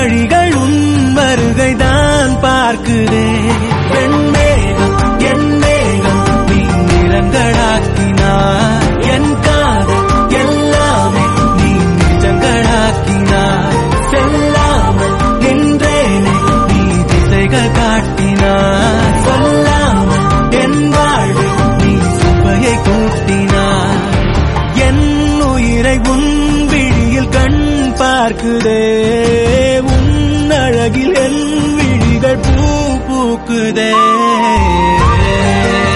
வழிகள் உன் வருகைதான் பார்க்குதே வெண்மேகம் என் மேகம் நீ நிறங்களாக்கினார் என் காதல் எல்லாமே நீ நிஜங்களாக்கினார் செல்லாமல் நின்றேனே நீ திசைகள் காட்டினார் சொல்லாமல் என் வாழ்வில் நீ சுவையை கூட்டினார் என் உயிரை உன் விழியில் கண் பார்க்குதே உன் அழகில் என் விழிகள் பூ பூக்குதே